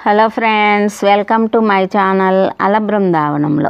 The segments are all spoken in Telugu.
Hello friends welcome to my channel అల బృందావనంలో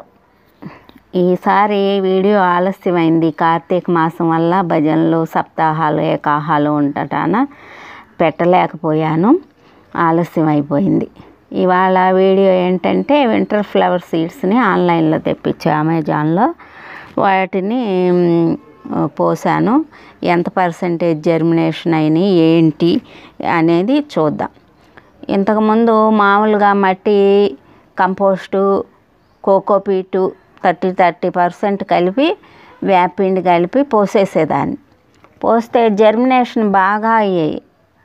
ఈసారి వీడియో ఆలస్యమైంది కార్తీక మాసం వల్ల భజనలు సప్తాహాలు ఏకాహాలు ఉండటాన పెట్టలేకపోయాను ఆలస్యం అయిపోయింది ఇవాళ వీడియో ఏంటంటే వింటర్ ఫ్లవర్ సీడ్స్ని ఆన్లైన్లో తెప్పించా అమెజాన్లో వాటిని మ్, పోసాను ఎంత పర్సంటేజ్ జర్మినేషన్ అయినాయి ఏంటి అనేది చూద్దాం ఇంతకుముందు మామూలుగా మట్టి compost cocopeat thirty thirty percent కలిపి వేపిండి కలిపి పోసేసేదాన్ని పోస్తే జర్మినేషన్ బాగా అయ్యాయి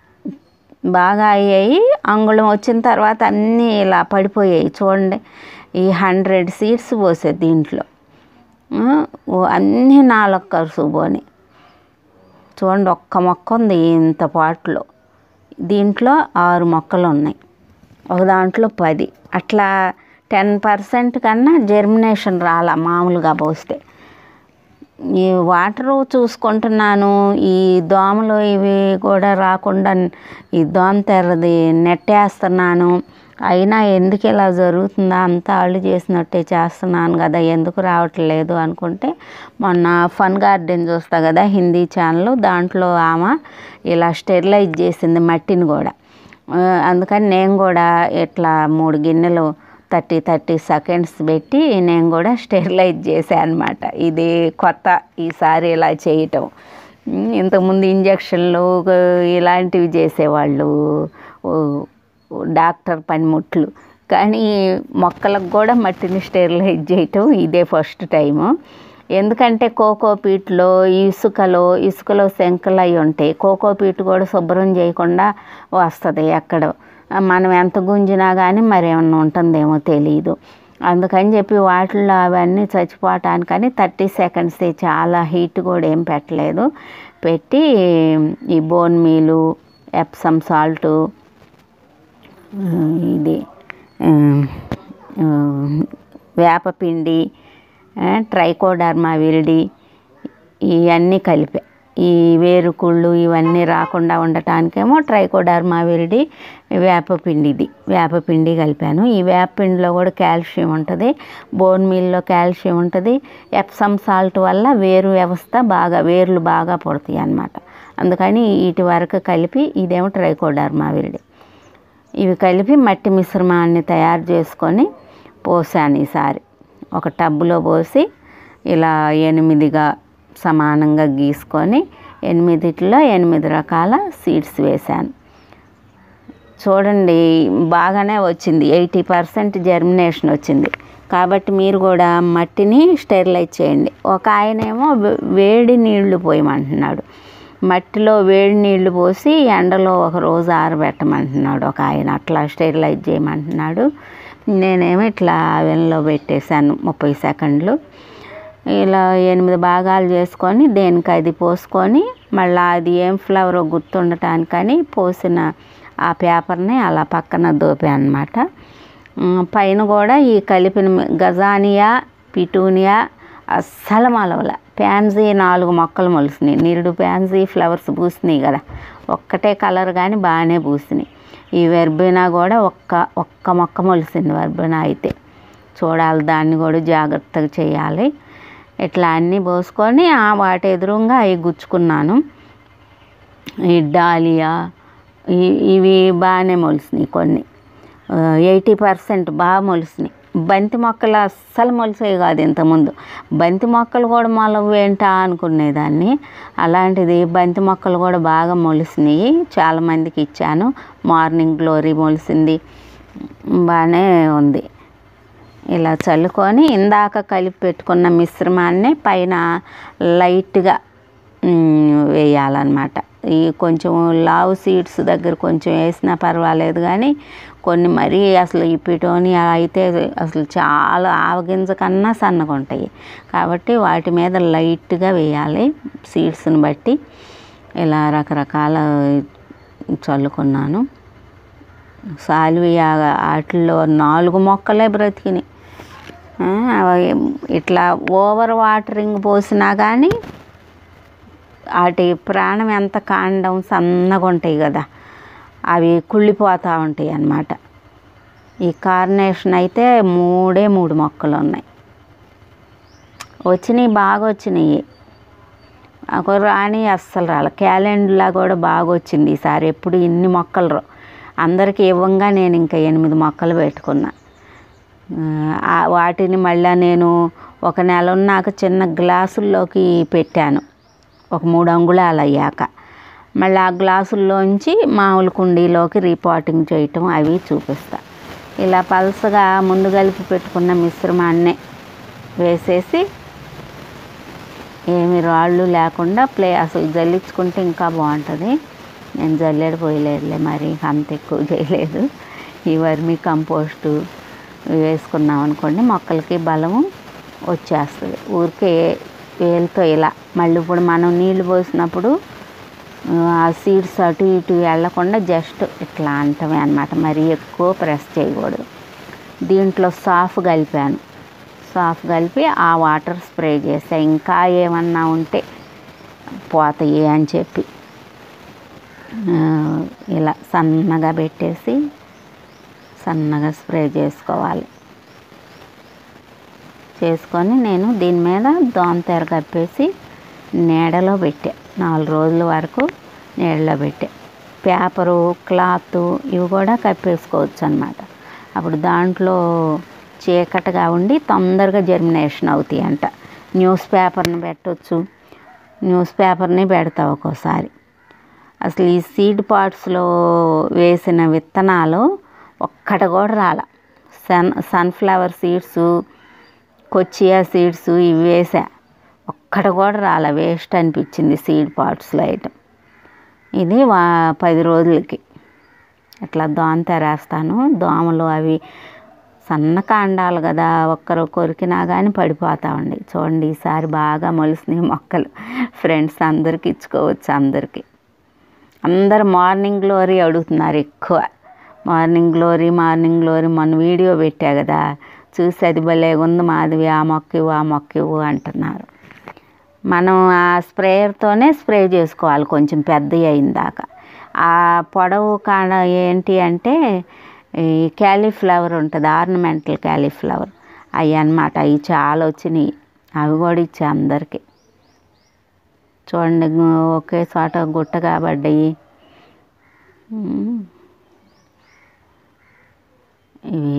బాగా అయ్యాయి అంగుళం వచ్చిన తర్వాత అన్నీ ఇలా పడిపోయాయి చూడండి ఈ హండ్రెడ్ సీడ్స్ పోసే దీంట్లో ఆ, ఓ అన్నీ నాలుగు కరుసు పోని చూడండి ఒక్క మొక్క ఉంది ఇంత పాట్లో దీంట్లో ఆరు మొక్కలు ఉన్నాయి ఒక దాంట్లో పది అట్లా టెన్ పర్సెంట్ కన్నా జర్మినేషన్ రాల మామూలుగా పోస్తే ఈ వాటరు చూసుకుంటున్నాను ఈ దోమలు ఇవి కూడా రాకుండా ఈ దోమ తెరది నెట్టేస్తున్నాను అయినా ఎందుకు ఇలా జరుగుతుందా అంతా అళ్ళు చేసినట్టే చేస్తున్నాను కదా ఎందుకు రావట్లేదు అనుకుంటే మొన్న ఫన్ గార్డెన్ చూస్తా కదా హిందీ ఛానల్ దాంట్లో ఆమె ఇలా స్టెరిలైజ్ చేసింది మట్టిని కూడా ఆ, అందుకని నేను కూడా ఇట్లా మూడు గిన్నెలు థర్టీ థర్టీ సెకండ్స్ పెట్టి నేను కూడా స్టెరిలైజ్ చేశాను అనమాట ఇది కొత్త ఈసారి ఇలా చేయటం ఉమ్, ఇంతకుముందు ఇంజక్షన్లు ఇలాంటివి చేసేవాళ్ళు ఓ, డాక్టర్ పనిముట్లు కానీ మొక్కలకు కూడా మట్టిని స్టెరిలైజ్ చేయటం ఇదే ఫస్ట్ టైము ఎందుకంటే కోకోపీట్లో ఇసుకలో ఇసుకలో శంకలు అవి ఉంటాయి కోకోపీట్ కూడా శుభ్రం చేయకుండా వస్తుంది ఎక్కడో మనం ఎంత గుంజినా కానీ మరి ఏమన్నా ఉంటుందేమో తెలియదు అందుకని చెప్పి వాటిల్లో అవన్నీ చచ్చిపోవటానికని థర్టీ సెకండ్స్ చాలా హీట్ కూడా ఏం పెట్టలేదు పెట్టి ఈ బోన్ మీలు ఎప్సమ్ సాల్టు ఇది ఆ, ఆ, వేపపిండి ఆ, ట్రైకోడర్మా విరిడి ఇవన్నీ కలిపా ఈ వేరుకుళ్ళు ఇవన్నీ రాకుండా ఉండటానికేమో ట్రైకోడర్మా విరిడి వేపపిండి ఇది వేపపిండి కలిపాను ఈ వేపపిండిలో కూడా కాల్షియం ఉంటుంది బోన్ మీల్లో కాల్షియం ఉంటుంది ఎప్సమ్ సాల్ట్ వల్ల వేరు వ్యవస్థ బాగా వేర్లు బాగా పుడతాయి అన్నమాట అందుకని వీటి వరకు కలిపి ఇదేమో ట్రైకోడర్మా విరిడి ఇవి కలిపి మట్టి మిశ్రమాన్ని తయారు చేసుకొని పోసాను ఈసారి ఒక టబ్బులో పోసి ఇలా ఎనిమిదిగా సమానంగా గీసుకొని ఎనిమిదిట్లో ఎనిమిది రకాల సీడ్స్ వేశాను చూడండి బాగానే వచ్చింది ఎయిటీ పర్సెంట్ జర్మినేషన్ వచ్చింది కాబట్టి మీరు కూడా మట్టిని స్టెరిలైజ్ చేయండి ఒక ఆయనేమో వే- వేడి నీళ్లు పోయమంటున్నాడు మట్టిలో వేడి నీళ్లు పోసి ఎండలో ఒక రోజు ఆరబెట్టమంటున్నాడు ఒక ఆయన అట్లా స్టెరిలైజ్ చేయమంటున్నాడు నేనేమో ఇట్లా అవెన్లో పెట్టేశాను ముప్పై సెకండ్లు ఇలా ఎనిమిది భాగాలు చేసుకొని దేనికి అది పోసుకొని మళ్ళీ అది ఏం ఫ్లవర్ గుర్తుండటానికని పోసిన ఆ పేపర్ని అలా పక్కన దోపా అనమాట పైన కూడా ఈ కలిపిన మి- గజానియా పిటూనియా అస్సలు మొలవల ప్యాన్సీ నాలుగు మొక్కలు మొలిసినాయి నిరుడు ప్యాన్సీ ఫ్లవర్స్ పూసినాయి కదా ఒక్కటే కలర్ కానీ బాగానే పూసినాయి ఈ వెర్బినా కూడా ఒక్క ఒక్క మొక్క మొలిసింది వెర్బినా అయితే చూడాలి దాన్ని కూడా జాగ్రత్తగా చేయాలి ఇట్లా అన్నీ పోసుకొని ఆ వాటి ఎదురుగా అవి గుచ్చుకున్నాను ఈ డాలియా ఈ- ఇవి బాగానే మొలిసినాయి కొన్ని ఎయిటీ పర్సెంట్ బాగా మొలిసినాయి బంతి మొక్కలు అస్సలు మొలిసాయి కాదు ఇంతకుముందు బంతి మొక్కలు కూడా మొలవు ఏంటా అనుకునేదాన్ని అలాంటిది బంతి మొక్కలు కూడా బాగా మొలిసినాయి చాలామందికి ఇచ్చాను మార్నింగ్ గ్లోరీ మొలిసింది బాగానే ఉంది ఇలా చల్లుకొని ఇందాక కలిపి పెట్టుకున్న మిశ్రమాన్ని పైన లైట్గా మ్, వేయాలన్నమాట ఈ కొంచెం లావు సీడ్స్ దగ్గర కొంచెం వేసినా పర్వాలేదు కానీ కొన్ని మరీ అసలు ఈ పిటోని అయితే అసలు చాలా ఆవగింజ కన్నా సన్నగా ఉంటాయి కాబట్టి వాటి మీద లైట్గా వేయాలి సీడ్స్ని బట్టి ఇలా రకరకాల చల్లుకున్నాను సాల్వియా వాటిల్లో నాలుగు మొక్కలే బ్రతికినాయి ఆ, అవి ఇట్లా ఓవర్ వాటరింగ్ పోసినా కానీ వాటి ప్రాణం ఎంత కాండం సన్నగా ఉంటాయి కదా అవి కుళ్ళిపోతూ ఉంటాయి అన్నమాట ఈ కార్నేషన్ అయితే మూడే మూడు మొక్కలు ఉన్నాయి వచ్చినాయి బాగా వచ్చినాయి ఒక రాణి అస్సలు రాలే క్యాలెండర్లా కూడా బాగా వచ్చింది ఈసారి ఎప్పుడు ఇన్ని మొక్కలు రా- అందరికీ ఇవ్వంగా నేను ఇంకా ఎనిమిది మొక్కలు పెట్టుకున్నా ఆ, వాటిని మళ్ళీ నేను ఒక నెల ఉన్నాక చిన్న గ్లాసుల్లోకి పెట్టాను ఒక మూడు అంగుళాలు అయ్యాక మళ్ళీ ఆ గ్లాసుల్లోంచి మామూలు కుండీలోకి రీపాటింగ్ చేయటం అవి చూపిస్తా ఇలా పలసగా ముందు కలిపి పెట్టుకున్న మిశ్రమాన్నే వేసేసి ఏమి రాళ్ళు లేకుండా ప్లే అసలు జల్లించుకుంటే ఇంకా బాగుంటుంది నేను జల్లెడ పోయలేదులే మరి అంత ఎక్కువ చేయలేదు ఈ వర్మి కంపోస్టు వేసుకున్నాం అనుకోండి మొక్కలకి బలము వచ్చేస్తుంది ఊరికే వేలుతో ఇలా మళ్ళీ ఇప్పుడు మనం నీళ్లు పోసినప్పుడు ఆ సీడ్స్ అటు ఇటు వెళ్ళకుండా జస్ట్ ఇట్లా అంటమే అనమాట మరీ ఎక్కువ ప్రెస్ చేయకూడదు దీంట్లో సాఫ్ కలిపాను సాఫ్ కలిపి ఆ వాటర్ స్ప్రే చేసా ఇంకా ఏమన్నా ఉంటే పోతాయి అని చెప్పి ఆ, ఇలా సన్నగా పెట్టేసి సన్నగా స్ప్రే చేసుకోవాలి చేసుకొని నేను దీని మీద దోమతెర కప్పేసి నీడలో పెట్టా నాలుగు రోజుల వరకు నీడలో పెట్టా పేపరు క్లాత్ ఇవి కూడా కప్పేసుకోవచ్చు అనమాట అప్పుడు దాంట్లో చీకటిగా ఉండి తొందరగా జర్మినేషన్ అవుతాయి అంట న్యూస్ పేపర్ని పెట్టవచ్చు న్యూస్ పేపర్ని పెడతా ఒక్కోసారి అసలు ఈ సీడ్ పాట్స్లో వేసిన విత్తనాలు ఒక్కటి కూడా రాల sun sunflower seeds kochia seeds ఇవి వేసా ఒక్కటి కూడా రాల వేస్ట్ అనిపించింది సీడ్ పాట్స్లో ఐటమ్ ఇది వా పది రోజులకి ఇట్లా దోమ తెరేస్తాను దోమలు అవి సన్న కాండాలు కదా ఒక్కరు కొరికినా కానీ పడిపోతా ఉండి చూడండి ఈసారి బాగా మొలిసినాయి మొక్కలు ఫ్రెండ్స్ అందరికి ఇచ్చుకోవచ్చు అందరికీ అందరు మార్నింగ్ గ్లోరీ అడుగుతున్నారు ఎక్కువ మార్నింగ్ గ్లోరీ మార్నింగ్ గ్లోరీ మొన్న వీడియో పెట్టా కదా చూసి అది భలే ఉంది మాధవి ఆ మొక్క ఇవ్వు ఆ మొక్క ఇవ్వు అంటున్నారు మనం ఆ స్ప్రేయర్తోనే స్ప్రే చేసుకోవాలి కొంచెం పెద్దవి అయిన దాకా ఆ పొడవు కాడ ఏంటి అంటే ఈ క్యాలీఫ్లవర్ ఉంటుంది ఆర్నమెంటల్ క్యాలీఫ్లవర్ అవి అన్నమాట అవి చాలా వచ్చినాయి అవి కూడా ఇచ్చా అందరికీ చూడండి గు- ఒకే చోట గుట్టగా పడ్డాయి ఉమ్. ఇవి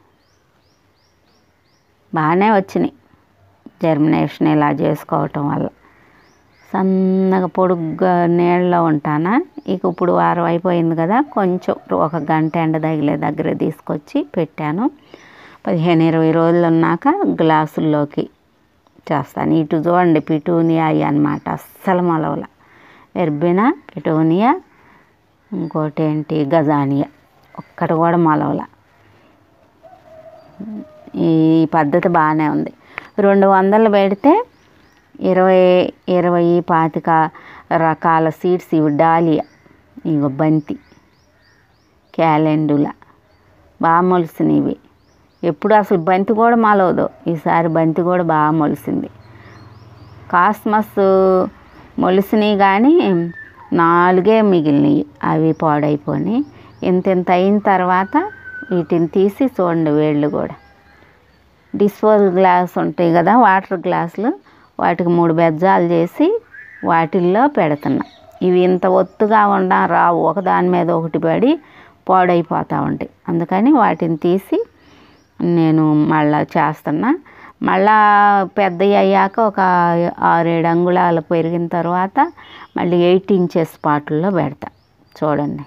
బాగానే వచ్చినాయి జర్మినేషన్ ఇలా చేసుకోవటం వల్ల సన్నగా పొడుగ్గా నీళ్ళలో ఉంటానా ఇక ఇప్పుడు వారం అయిపోయింది కదా కొంచెం ఒక గంట ఎండ తగిలే దగ్గర తీసుకొచ్చి పెట్టాను పదిహేను ఇరవై రోజులు ఉన్నాక గ్లాసుల్లోకి చేస్తాను ఇటు చూడండి పిటూనియా అవి అనమాట అస్సలు మొలవల ఎర్బినా పిటూనియా ఇంకోటి ఏంటి గజానియా ఒక్కటి కూడా మొలవల ఈ పద్ధతి బాగానే ఉంది రెండు వందలు పెడితే ఇరవై ఇరవై పాతిక రకాల సీడ్స్ ఇవి డాలియా ఇగో బంతి క్యాలెండుల బాగా మొలిసినవి ఇవి ఎప్పుడు అసలు బంతి కూడా మొలవదు ఈసారి బంతి కూడా బాగా మొలిసింది కాస్మస్ మొలిసినవి కానీ నాలుగే మిగిలినవి అవి పాడైపోయి ఇంత ఇంత అయిన తర్వాత వీటిని తీసి చూడండి వేళ్ళు కూడా డిస్పోజల్ గ్లాస్ ఉంటాయి కదా వాటర్ గ్లాసులు వాటికి మూడు బెజ్జాలు చేసి వాటిల్లో పెడుతున్నా ఇవి ఇంత ఒత్తుగా ఉండ రావు ఒక దాని మీద ఒకటి పడి పాడైపోతూ ఉంటాయి అందుకని వాటిని తీసి నేను మళ్ళా చేస్తున్నా మళ్ళా పెద్దవి అయ్యాక ఒక ఆరేడు అంగుళాలు పెరిగిన తర్వాత మళ్ళీ ఎయిట్ ఇంచెస్ పాటల్లో పెడతా చూడండి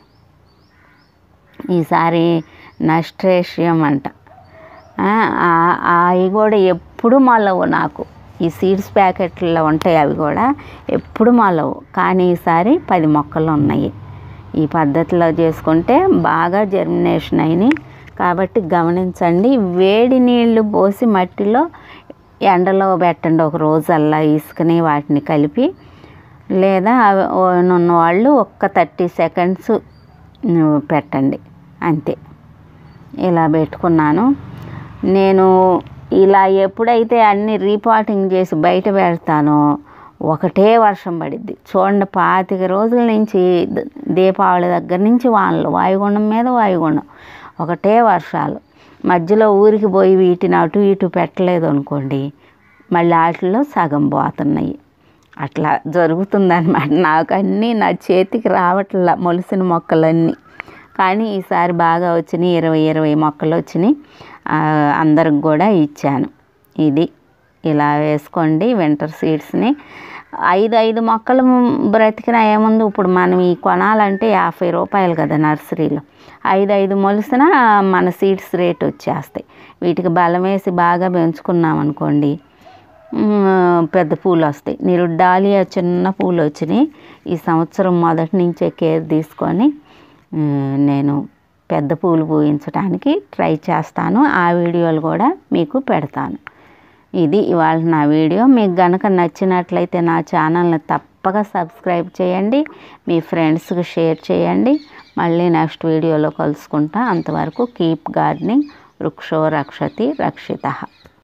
ఈసారి నస్ట్రేషియం అంట ఆ, ఆ- అవి కూడా ఎప్పుడు మొలవు నాకు ఈ సీడ్స్ ప్యాకెట్లో ఉంటాయి అవి కూడా ఎప్పుడు మొలవు కానీ ఈసారి పది మొక్కలు ఉన్నాయి ఈ పద్ధతిలో చేసుకుంటే బాగా జర్మినేషన్ అయినాయి కాబట్టి గమనించండి వేడి నీళ్లు పోసి మట్టిలో ఎండలో పెట్టండి ఒక రోజల్లా ఇసుకని వాటిని కలిపి లేదా అవి- ఉన్న వాళ్ళు ఒక్క థర్టీ సెకండ్స్ పెట్టండి అంతే ఇలా పెట్టుకున్నాను నేను ఇలా ఎప్పుడైతే అన్ని రీపాటింగ్ చేసి బయట పెడతానో ఒకటే వర్షం పడిద్ది చూడండి పాతిక రోజుల నుంచి ద- దీపావళి దగ్గర నుంచి వానలు వాయుగుండం మీద వాయుగుండం ఒకటే వర్షాలు మధ్యలో ఊరికి పోయి వీటిని అటు ఇటు పెట్టలేదు అనుకోండి మళ్ళీ వాటిలో సగం పోతున్నాయి అట్లా జరుగుతుందన్నమాట నాకు అన్నీ నా చేతికి రావట్లా మొలిసిన మొక్కలన్నీ కానీ ఈసారి బాగా వచ్చినాయి ఇరవై ఇరవై మొక్కలు వచ్చినాయి ఆ, అందరికి కూడా ఇచ్చాను ఇది ఇలా వేసుకోండి వింటర్ సీడ్స్ని ఐదు ఐదు మొక్కలు బ్రతికిన ఏముంది ఇప్పుడు మనం ఈ కొనాలంటే యాభై రూపాయలు కదా నర్సరీలో ఐదు ఐదు మొలిసిన మన సీడ్స్ రేట్ వచ్చేస్తాయి వీటికి బలం వేసి బాగా పెంచుకున్నాం అనుకోండి మ్, పెద్ద పూలు వస్తాయి మీరు డాలియా చిన్న పూలు వచ్చినాయి ఈ సంవత్సరం మొదటి నుంచే కేర్ తీసుకొని మ్, నేను పెద్ద పూలు పూయించడానికి ట్రై చేస్తాను ఆ వీడియోలు కూడా మీకు పెడతాను ఇది ఇవాళ నా వీడియో మీకు గనక నచ్చినట్లయితే నా ఛానల్ని తప్పక సబ్స్క్రైబ్ చేయండి మీ ఫ్రెండ్స్కి షేర్ చేయండి మళ్ళీ నెక్స్ట్ వీడియోలో కలుసుకుంటా అంతవరకు కీప్ గార్డెనింగ్ వృక్షో రక్షతి రక్షిత